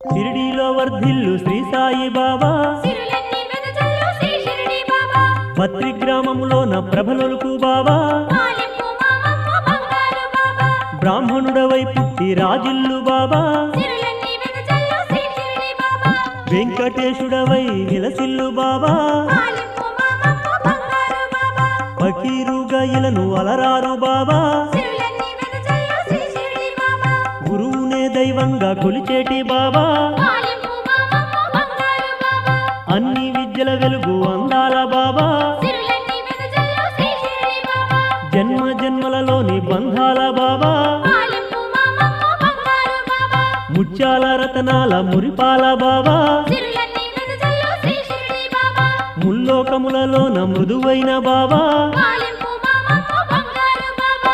షిరిడీలో వర్ధిల్లు శ్రీ సాయి బాబా సిరులన్నీ వెదజల్లు శ్రీ షిరిడి బాబా పత్రి గ్రామములోన ప్రభలొలుకు బాబా పాలింపు మామమ్మ బంగారు బాబా బ్రాహ్మణుడవై పుట్టి రాజిల్లు బాబా సిరులన్నీ వెదజల్లు శ్రీ షిరిడి బాబా వెంకటేశుడవై విలసిల్లు బాబా పాలింపు మామమ్మ బంగారు బాబా ఫకీరుగా ఇలను అలరారు బాబా సిరులన్నీ వెదజల్లు శ్రీ షిరిడి బాబా గురువునే దైవంగా కొలిచేటి బాబా పాలింపు మామమ్మ బంగారు బాబా అన్ని విద్యల వెలుగు అందాల బాబా సిరులన్నీ వెదజల్లు శ్రీ షిరిడి బాబా జన్మ జన్మలలోని బంధాల బాబా పాలింపు మామమ్మ బంగారు బాబా ముత్యాల రతనాల మురిపాల బాబా సిరులన్నీ వెదజల్లు శ్రీ షిరిడి బాబా ముల్లోకములలోన మృదువైన బాబా పాలింపు మామమ్మ బంగారు బాబా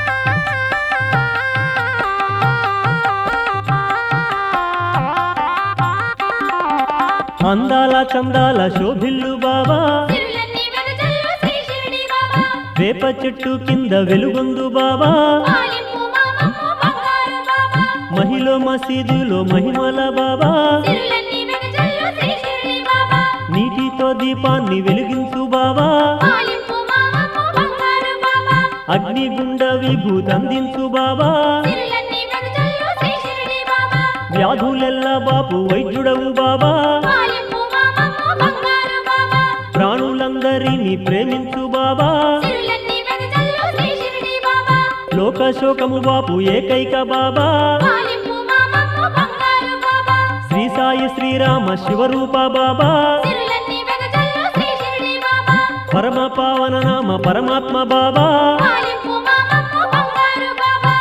అందాల చందాల శోభిల్లు బాబా సిరులన్నీ వెదజల్లు శ్రీ షిరిడి బాబా వేప చెట్టు కింద వెలుగొందు బాబా పాలింపు మామమ్మ బంగారు బాబా మహిళ మసీదులో మహిమల బాబా సిరులన్నీ వెదజల్లు శ్రీ షిరిడి బాబా నీటితో దీపాన్ని వెలిగించు బాబా పాలింపు మామమ్మ బంగారు బాబా అగ్నిగుండ విభూతందించు బాబా సిరులన్నీ వెదజల్లు శ్రీ షిరిడి బాబా వ్యాధులెల్ల బాపు వైద్యుడవు బాబా పాలింపు మామమ్మ బంగారు బాబా ప్రాణులందరినీ ప్రేమించు బాబా సిరులన్నీ వెదజల్లు శ్రీ షిరిడి బాబా లోక శోకము బాపు ఏకైక బాబా పాలింపు మామమ్మ బంగారు బాబా శ్రీ సాయి శ్రీరామ శివరూప బాబా సిరులన్నీ వెదజల్లు శ్రీ షిరిడి బాబా పరమ పావన నామ పరమాత్మ బాబా పాలింపు మామమ్మ బంగారు బాబా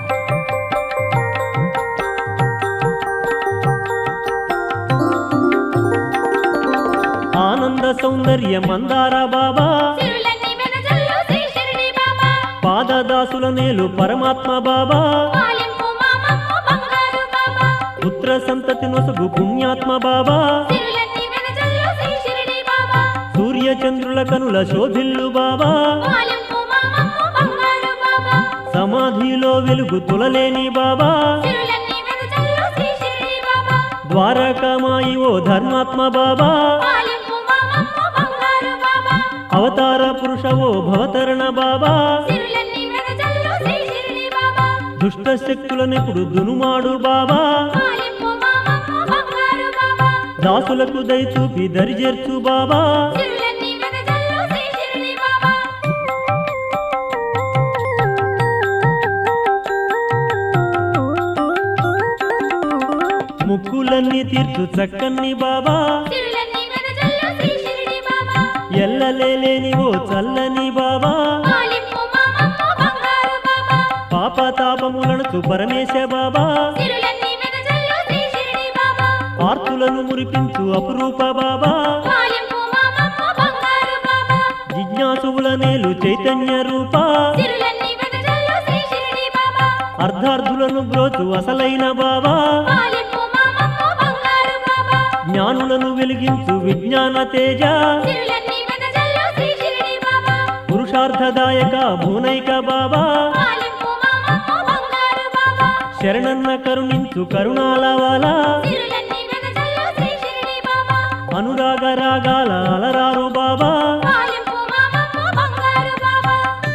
ఆనంద సౌందర్య మందార బాబా సిరులన్నీ వెదజల్లు శ్రీ షిరిడి బాబా పాదదాసుల నేలు పరమాత్మ బాబా పాలింపు మామమ్మ బంగారు బాబా పుత్ర సంతతి నొసగు పుణ్యాత్మ బాబా సిరులన్నీ వెదజల్లు శ్రీ షిరిడి బాబా సూర్య చంద్రుల కనుల శోభిల్లు బాబా పాలింపు మామమ్మ బంగారు బాబా సమాధిలో వెలుగు తులలేని బాబా సిరులన్నీ వెదజల్లు శ్రీ షిరిడి బాబా ద్వారకామాయి ఓ ధర్మాత్మ బాబా పాలింపు మామమ్మ బంగారు బాబా అవతార పురుష ఓ భవతరణ బాబా సిరులన్నీ వెదజల్లు శ్రీ షిరిడి బాబా దుష్ట శక్తులనెప్పుడు దునుమాడు బాబా పాలింపు మామమ్మ బంగారు బాబా దాసులకు దయచూపి దరిజేర్చు బాబా సిరులన్నీ వెదజల్లు శ్రీ షిరిడి బాబా ముక్కులన్నీ తీర్చు చక్కన్ని బాబా సిరులన్నీ వెదజల్లు శ్రీ షిరిడి బాబా ఎల్లలేని ఓ చల్లని బాబా పాలింపు మామమ్మ బంగారు బాబా పాపతాపములను పరమేశ బాబా సిరులన్నీ వెదజల్లు శ్రీ షిరిడి బాబా ఆర్తులను మురిపించు అపురూప బాబా పాలింపు మామమ్మ బంగారు బాబా జిజ్ఞాసువుల నేలు చైతన్య రూప సిరులన్నీ వెదజల్లు శ్రీ షిరిడి బాబా అర్ధార్థులను బ్రోచు అసలైన బాబా పాలింపు మామమ్మ బంగారు బాబా జ్ఞానులను వెలిగించు విజ్ఞాన తేజ సిరులన్నీ వెదజల్లు శ్రీ షిరిడి బాబా పురుషార్థదాయక భూనైక బాబా పాలింపు మామమ్మ బంగారు బాబా శరణన్న కరుణించు కరుణాలవాల సిరులన్నీ వెదజల్లు శ్రీ షిరిడి బాబా అనురాగ రాగాల అలరారు బాబా పాలింపు మామమ్మ బంగారు బాబా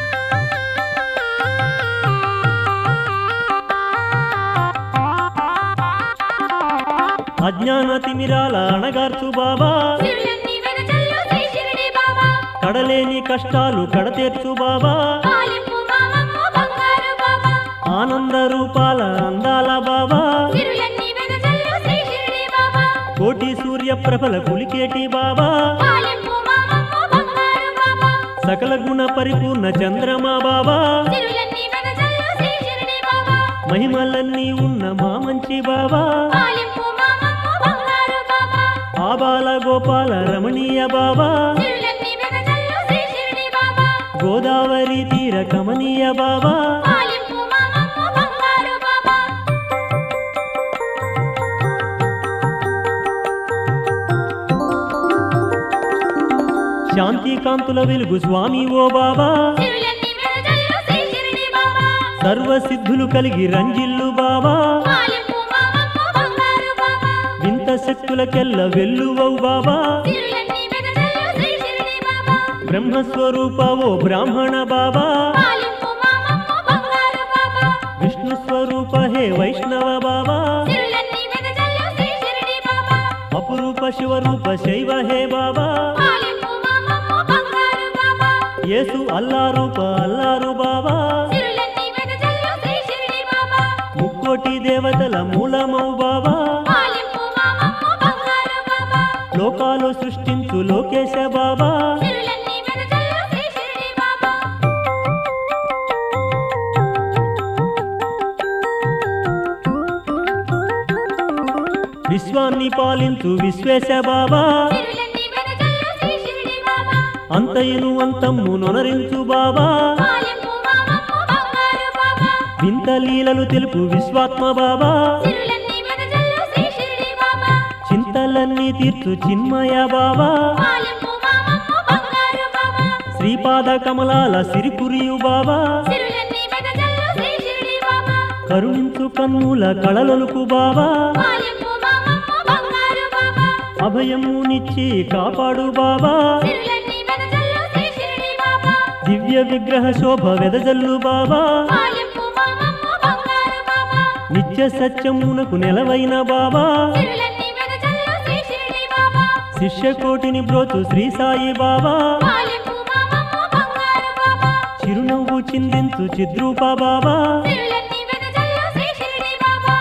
అజ్ఞాన తిమిరాల అణగార్చు బాబా సిరులన్నీ వెదజల్లు శ్రీ షిరిడి బాబా కడలేని కష్టాలు కడతీర్చు బాబా పాలింపు మామమ్మ బంగారు బాబా ఆనంద రూపాల అందాల బాబా సిరులన్నీ వెదజల్లు శ్రీ షిరిడి బాబా కోటి సూర్య ప్రభల పులికేటి బాబా పాలింపు మామమ్మ బంగారు బాబా సకల గుణ పరిపూర్ణ చంద్రమా బాబా సిరులన్నీ వెదజల్లు శ్రీ షిరిడి బాబా మహిమలన్నీ ఉన్న మా మంచి బాబా పాలింపు మామమ్మ బంగారు బాబా ఆబాల గోపాల రమణీయ బాబా సిరులన్నీ వెదజల్లు శ్రీ షిరిడి బాబా గోదావరి తీర కమనీయ బాబా పాలింపు మామమ్మ బంగారు బాబా శాంతి కాంతుల వెలుగు స్వామి ఓ బాబా సిరులన్నీ వెదజల్లు శ్రీ షిరిడి బాబా సర్వసిద్ధులు కలిగి రంజిల్లు బాబా పాలింపు మామమ్మ బంగారు బాబా శక్తులకెల్ల వెల్లువవు బాబా సిరులన్నీ వెదజల్లు శ్రీ షిరిడి బాబా బ్రహ్మస్వరూప ఓ బ్రాహ్మణ బాబా పాలింపు మామమ్మ బంగారు బాబా విష్ణు స్వరూప హే వైష్ణవ బాబా సిరులన్నీ వెదజల్లు శ్రీ షిరిడి బాబా అపురూప శివరూప శైవ హే బాబా పాలింపు మామమ్మ బంగారు బాబా యేసు అల్లారూప అల్లారు బాబా సిరులన్నీ వెదజల్లు శ్రీ షిరిడి బాబా ముక్కోటి దేవతల మూలమౌ బాబా పాలింపు మామమ్మ బంగారు బాబా లోకాలు సృష్టించు లోకేశ బాబా సిరులన్నీ వెదజల్లు శ్రీ షిరిడి బాబా విశ్వాన్ని పాలించు విశ్వేశ బాబా సిరులన్నీ వెదజల్లు శ్రీ షిరిడి బాబా అంతయును అంతమ్ము నొనరించు బాబా పాలింపు మామమ్మ బంగారు బాబా వింత లీలలు తెలుపు విశ్వాత్మ బాబా సిరులన్నీ వెదజల్లు శ్రీ షిరిడి బాబా చింతలన్నీ తీర్చు చిన్మయ బాబా పాలింపు మామమ్మ బంగారు బాబా శ్రీపాద కమలాల సిరిపురియు బాబా సిరులన్నీ వెదజల్లు శ్రీ షిరిడి బాబా కరుణించు కన్నుల కళలొలుకు బాబా పాలింపు మామమ్మ బంగారు బాబా అభయమునిచ్చి కాపాడు బాబా సిరులన్నీ వెదజల్లు శ్రీ షిరిడి బాబా దివ్య విగ్రహ శోభ వెదజల్లు బాబా పాలింపు మామమ్మ బంగారు బాబా నిత్య సత్యమునకు నెలవైన బాబా సిరులన్నీ వెదజల్లు శ్రీ షిరిడి బాబా శిష్యకోటిని బ్రోచు శ్రీ సాయి బాబా పాలింపు మామమ్మ బంగారు బాబా చిరునవ్వు చిందించు చిద్రూప బాబా సిరులన్నీ వెదజల్లు శ్రీ షిరిడి బాబా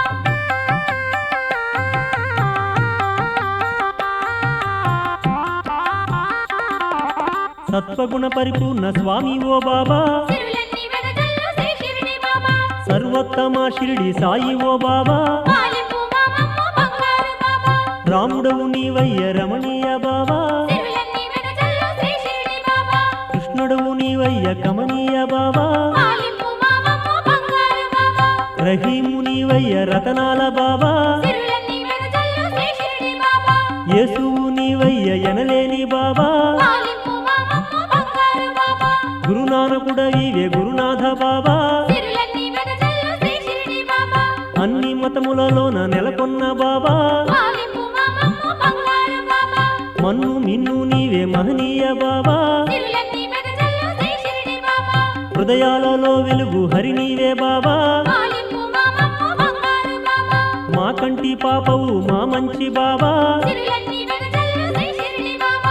సత్వగుణ పరిపూర్ణ స్వామి ఓ బాబా సిరులన్నీ వెదజల్లు శ్రీ షిరిడి బాబా సర్వోత్తమ షిరిడి సాయి ఓ బాబా పాలింపు మామమ్మ బంగారు బాబా రాముడవు నీవయ్య రమణీయ బాబా సిరులన్నీ వెదజల్లు శ్రీ షిరిడి బాబా కృష్ణుడవు నీవయ్య కమనీయ బాబా పాలింపు మామమ్మ బంగారు బాబా రహీము నీవయ్య రతనాల బాబా సిరులన్నీ వెదజల్లు శ్రీ షిరిడి బాబా యేసువు నీవయ్య ఎనలేని బాబా పాలింపు మామమ్మ బంగారు బాబా గురునానకుడ ఈవే గురునాథ బాబా సిరులన్నీ వెదజల్లు శ్రీ షిరిడి బాబా అన్ని మతములలోన నెలకొన్న బాబా పాలింపు మామమ్మ బంగారు బాబా మన్ను మిన్ను నీవే మహనీయ బాబా సిరులన్నీ వెదజల్లు శ్రీ షిరిడి బాబా హృదయాలలో వెలుగు హరి నీవే బాబా పాలింపు మామమ్మ బంగారు బాబా మా కంటి పాపవు మా మంచి బాబా సిరులన్నీ వెదజల్లు శ్రీ షిరిడి బాబా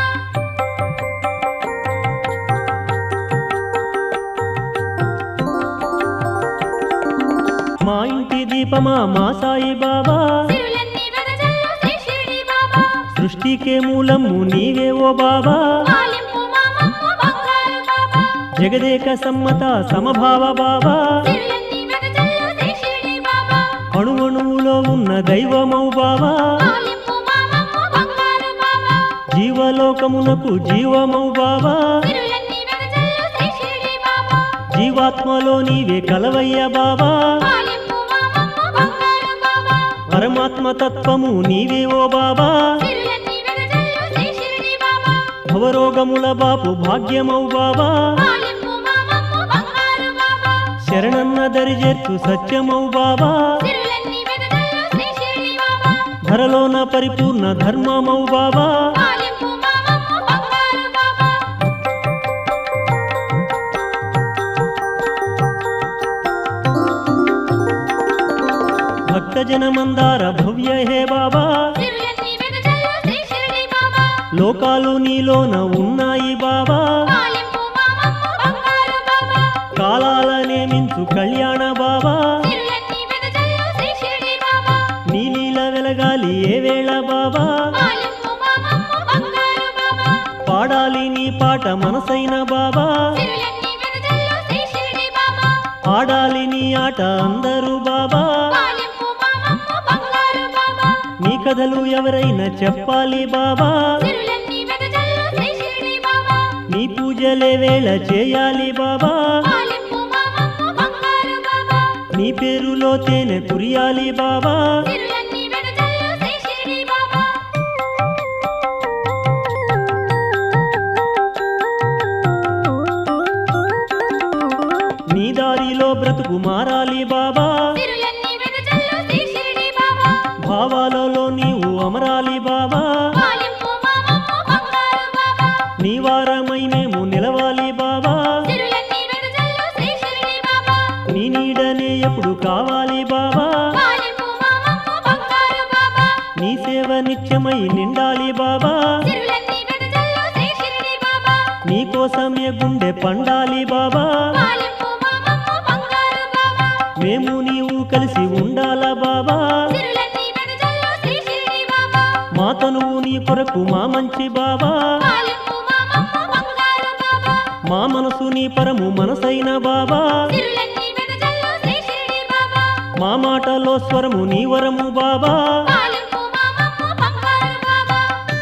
మా ఇంటి దీపమా మా సాయి బాబా సిరులన్నీ వెదజల్లు శ్రీ షిరిడి బాబా సృష్టికే మూలము నీవే ఓ బాబా పాలింపు మామమ్మ బంగారు బాబా జగదేక సమ్మత సమభావ బాబా సిరులన్నీ వెదజల్లు శ్రీ షిరిడి బాబా అణువణువులో ఉన్న దైవమౌ బాబా పాలింపు మామమ్మ బంగారు బాబా జీవలోకమునకు జీవమౌ బాబా సిరులన్నీ వెదజల్లు శ్రీ షిరిడి బాబా జీవాత్మలో నీవే కలవయ్య బాబా పాలింపు మామమ్మ బంగారు బాబా పరమాత్మ తత్వము నీవే ఓ బాబా సిరులన్నీ వెదజల్లు శ్రీ షిరిడి బాబా భవరోగముల బాపు భాగ్యమౌ బాబా పాలింపు మామమ్మ బంగారు బాబా శరణన్న దరిజేర్చు సత్యమౌ బాబా సిరులన్నీ వెదజల్లు శ్రీ షిరిడి బాబా ధరలోన పరిపూర్ణ ధర్మమౌ బాబా పాలింపు మామమ్మ బంగారు బాబా భక్తజన మందార భవ్య హే బాబా సిరులన్నీ వెదజల్లు శ్రీ షిరిడి బాబా లోకాలు నీలోన ఉన్నాయి బాబా పాలింపు మామమ్మ బంగారు బాబా కాలాల నేమించు కళ్యాణ బాబా సిరులన్నీ వెదజల్లు శ్రీ షిరిడి బాబా నీలీల వెలగాలి ఏ వేళ బాబా పాలింపు మామమ్మ బంగారు బాబా పాడాలి నీ పాట మనసైన బాబా సిరులన్నీ వెదజల్లు శ్రీ షిరిడి బాబా ఆడాలి నీ ఆట అందరూ బాబా పాలింపు మామమ్మ బంగారు బాబా నీ కథలు ఎవరైనా చెప్పాలి బాబా సిరులన్నీ వెదజల్లు శ్రీ షిరిడి బాబా నీ పూజలే వేళ చేయాలి బాబా పాలింపు మామమ్మ బంగారు బాబా నీ పేరులో తేనె కురియాలి బాబా సిరులన్నీ వెదజల్లు శ్రీ షిరిడి బాబా నీ దారిలో బ్రతుకు మారాలి బాబా సిరులన్నీ వెదజల్లు శ్రీ షిరిడి బాబా భావాలలో నీవు అమరాలి బాబా పాలింపు మామమ్మ బంగారు బాబా నీ వారమై మేము నిలవాలి బాబా సిరులన్నీ వెదజల్లు శ్రీ షిరిడి బాబా నీ నీడనే ఎప్పుడు కావాలి బాబా పాలింపు మామమ్మ బంగారు బాబా నీ సేవ నిత్యమై నిండాలి బాబా సిరులన్నీ వెదజల్లు శ్రీ షిరిడి బాబా నీ కోసమే గుండె పండాలి బాబా పాలింపు మామమ్మ బంగారు బాబా మేము నీవు కలిసి ఉండాలా బాబా సిరులన్నీ వెదజల్లు శ్రీ షిరిడి బాబా మా తనువు నీ కొరకు మా మంచి బాబా పాలింపు మామమ్మ బంగారు బాబా మా మనసు నీ పరము మనసైన బాబా సిరులన్నీ వెదజల్లు శ్రీ షిరిడి బాబా మా మాటలో స్వరము నీ వరము బాబా పాలింపు మామమ్మ బంగారు బాబా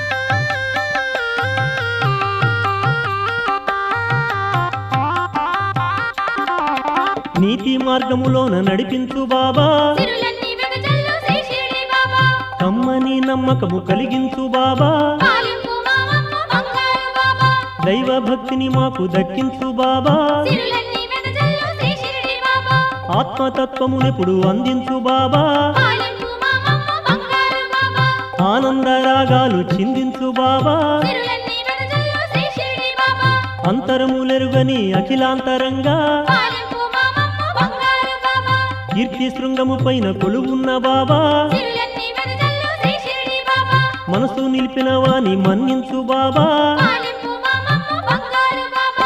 నీతి మార్గములోన నడిపించు బాబా సిరులన్నీ వెదజల్లు శ్రీ షిరిడి బాబా కమ్మని నమ్మకము కలిగించు బాబా పాలింపు మామమ్మ బంగారు బాబా దైవ భక్తిని మాకు దక్కించు బాబా సిరులన్నీ వెదజల్లు శ్రీ షిరిడి బాబా ఆత్మతత్వమునెప్పుడు అందించు బాబా పాలింపు మామమ్మ బంగారు బాబా ఆనంద రాగాలు చిందించు బాబా సిరులన్నీ వెదజల్లు శ్రీ షిరిడి బాబా అంతరములెరుగని అఖిలాంతరంగా పాలింపు మామమ్మ బంగారు బాబా కీర్తి శృంగము పైన కొలువున్న బాబా సిరులన్నీ వెదజల్లు శ్రీ షిరిడి బాబా మనసు నిలిపిన వాని మన్నించు బాబా పాలింపు మామమ్మ బంగారు బాబా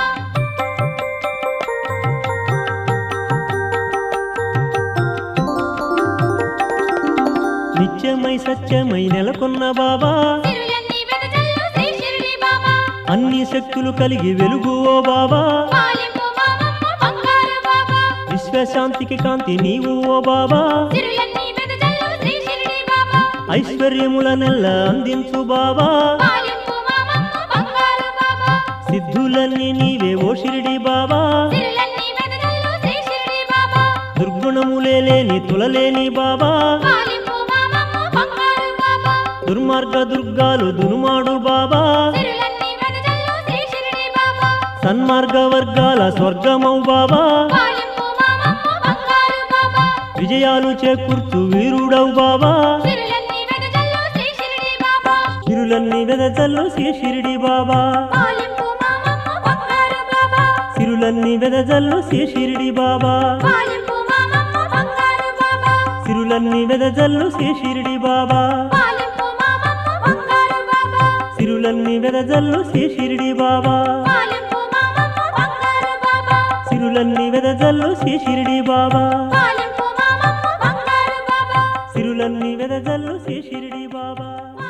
నిత్యమై సత్యమై నెలకొన్న బాబా సిరులన్నీ వెదజల్లు శ్రీ షిరిడి బాబా అన్ని శక్తులు కలిగి వెలుగు ఓ బాబా పాలింపు మామమ్మ బంగారు బాబా విశ్వశాంతికి కాంతి నీవు ఓ బాబా సిరులన్నీ వెదజల్లు శ్రీ షిరిడి బాబా ఐశ్వర్యముల నెల్ల అందించు బాబా పాలింపు మామమ్మ బంగారు బాబా సిద్ధులన్నీ నీవే ఓ షిరిడి బాబా సిరులన్నీ వెదజల్లు శ్రీ షిరిడి బాబా దుర్గుణములే లేని తులలేని బాబా పాలింపు మామమ్మ బంగారు బాబా దుర్మార్గ దుర్గాలు దునుమాడు బాబా సిరులన్నీ వెదజల్లు శ్రీ షిరిడి బాబా సన్మార్గ వర్గాల స్వర్గమౌ బాబా పాలింపు మామమ్మ బంగారు బాబా విజయాలు చేకూర్చు వీరుడవు బాబా సిరులన్నీ వెదజల్లు శ్రీ షిరిడి బాబా సిరులన్నీ వెదజల్లు శ్రీ షిరిడి బాబా పాలింపు మామమ్మ బంగారు బాబా సిరులన్నీ వెదజల్లు శ్రీ షిరిడి బాబా పాలింపు మామమ్మ బంగారు బాబా సిరులన్నీ వెదజల్లు శ్రీ షిరిడి బాబా పాలింపు మామమ్మ బంగారు బాబా సిరులన్నీ వెదజల్లు శ్రీ షిరిడి బాబా పాలింపు మామమ్మ బంగారు బాబా సిరులన్నీ వెదజల్లు శ్రీ షిరిడి బాబా పాలింపు మామమ్మ బంగారు బాబా సిరులన్నీ వెదజల్లు శ్రీ షిరిడి బాబా